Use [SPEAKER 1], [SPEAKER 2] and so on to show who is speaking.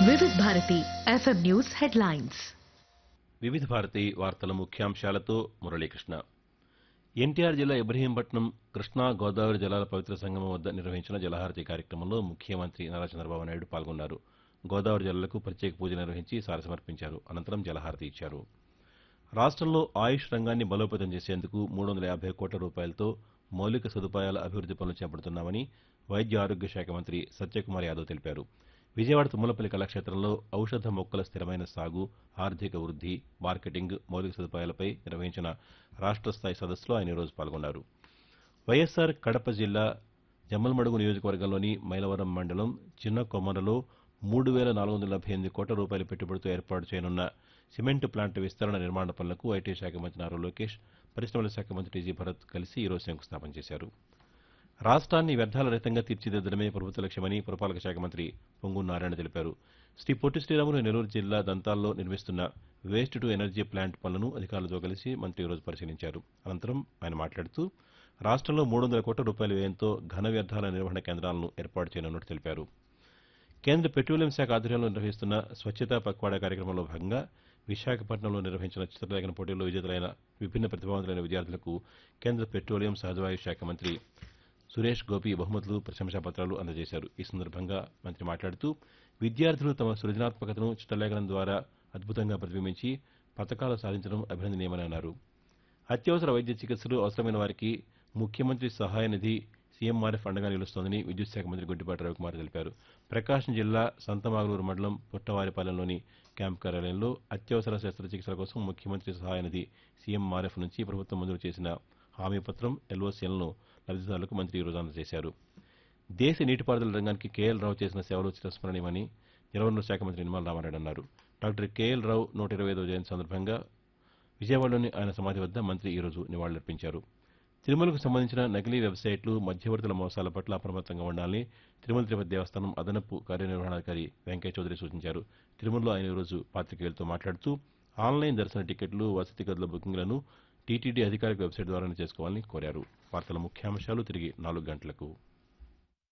[SPEAKER 1] వివిధ Bharati FM news headlines
[SPEAKER 2] వివిధ భారతి వార్తల ముఖ్యాంశాలతో మురళీకృష్ణ ఎన్టీఆర్ జిల్లా ఇబ్రహీంపట్నం కృష్ణా గోదావరి జలాల పవిత్ర సంగమం వద్ద నిర్వహించిన జలహారతి కార్యక్రమంలో ముఖ్యమంత్రి నారా చంద్రబాబు నాయుడు పాల్గొన్నారు గోదావరి జలాలకు ప్రత్యేక పూజ నిర్వహించి సారసమర్పించారు అనంతరం జలహారతి ఇచ్చారు రాష్ట్రంలో ఆయుష్ రంగాన్ని బలోపేతం చేసేందుకు మూడు వందల యాభై కోట్ల రూపాయలతో మౌలిక సదుపాయాల అభివృద్ది పనులు చేపడుతున్నామని వైద్య ఆరోగ్య శాఖ మంత్రి సత్యకుమార్ యాదవ్ తెలిపారు విజయవాడ తుమ్మలపల్లి కళాక్షేత్రంలో ఔషధ మొక్కల స్థిరమైన సాగు ఆర్థిక వృద్ది మార్కెటింగ్ మౌలిక సదుపాయాలపై నిర్వహించిన రాష్ట్ర స్థాయి సదస్సులో ఆయన ఈరోజు పాల్గొన్నారు వైఎస్సార్ కడప జిల్లా జమ్మలమడుగు నియోజకవర్గంలోని మైలవరం మండలం చిన్న కొమ్మరలో మూడు వేల నాలుగు వందల డెబ్బై ఎనిమిది కోట్ల రూపాయల పెట్టుబడితో ఏర్పాటు చేయనున్న సిమెంట్ ప్లాంట్ విస్తరణ నిర్మాణ పనులకు ఐటీ శాఖ మంత్రి నారా లోకేష్ పరిశ్రమల శాఖ మంత్రి టీజీ భరత్ కలిసి ఈరోజు శంకుస్థాపన చేశారు రాష్ట్రాన్ని వ్యర్థాల రహితంగా తీర్చిదిద్దడమే ప్రభుత్వ లక్ష్యమని పురపాలక శాఖ మంత్రి పొంగు నారాయణ తెలిపారు శ్రీ పొట్టి శ్రీరాములు నెల్లూరు జిల్లా దంతాల్లో నిర్మిస్తున్న వేస్ట్ టు ఎనర్జీ ప్లాంట్ పనులను అధికారులతో కలిసి మంత్రి ఈరోజు పరిశీలించారు అనంతరం ఆయన మాట్లాడుతూ రాష్ట్రంలో మూడు వందల కోట్ల రూపాయల వ్యయంతో ఘన వ్యర్థాల నిర్వహణ కేంద్రాలను ఏర్పాటు చేయనున్నట్టు తెలిపారు కేంద్ర పెట్రోలియం శాఖ ఆధ్వర్యంలో నిర్వహిస్తున్న స్వచ్ఛతా పక్వాడా కార్యక్రమంలో భాగంగా విశాఖపట్నంలో నిర్వహించిన చిత్రలేఖన పోటీల్లో విజేతలైన విభిన్న ప్రతిభావంతులైన విద్యార్థులకు కేంద్ర పెట్రోలియం సహజవాయు శాఖ మంత్రి సురేష్ గోపి బహుమతులు ప్రశంసాపత్రాలు అందజేశారు ఈ సందర్భంగా మంత్రి మాట్లాడుతూ విద్యార్థులు తమ సృజనాత్మకతను చిత్రలేఖనం ద్వారా అద్భుతంగా ప్రతిబింబించి పథకాలు సాధించడం అభినందనీయమని అన్నారు అత్యవసర వైద్య చికిత్సలు అవసరమైన వారికి ముఖ్యమంత్రి సహాయ నిధి సీఎంఆర్ఎఫ్ అండగా నిలుస్తోందని విద్యుత్ శాఖ మంత్రి గుడ్డిపాటి రవికుమార్ తెలిపారు ప్రకాశం జిల్లా సంతమాగులూరు మండలం పుట్టవారిపాలెంలోని క్యాంప్ కార్యాలయంలో అత్యవసర శస్త్రచికిత్సల కోసం ముఖ్యమంత్రి సహాయ నిధి సీఎంఆర్ఎఫ్ నుంచి ప్రభుత్వం మంజూరు చేసిన హామీ పత్రం ఎల్ఓసీలను లబ్దిదారులకు మంత్రి ఈరోజు అందజేశారు దేశ నీటిపారుదల రంగానికి కేఎల్ రావు చేసిన సేవలు చిరస్మరణీయమని జలవనరుల శాఖ మంత్రి నిమ్మల రామారెడ్డి అన్నారు డాక్టర్ కేఎల్ రావు నూట ఇరవై ఐదవ జయంతి సందర్భంగా విజయవాడలోని ఆయన సమాధి వద్ద మంత్రి ఈరోజు నివాళులర్పించారు తిరుమలకు సంబంధించిన నకిలీ వెబ్సైట్లు మధ్యవర్తుల మోసాల పట్ల అప్రమత్తంగా ఉండాలని తిరుమల తిరుపతి దేవస్థానం అదనపు కార్యనిర్వహణాధికారి వెంకయ్య చౌదరి సూచించారు తిరుమలలో ఆయన ఈరోజు పాతికేయులతో మాట్లాడుతూ ఆన్లైన్ దర్శన టికెట్లు వసతి గదుల బుకింగ్లను టీటీడీ అధికారిక వెబ్సైట్ ద్వారానే చేసుకోవాలని కోరారు వార్తల ముఖ్యాంశాలు తిరిగి నాలుగు గంటలకు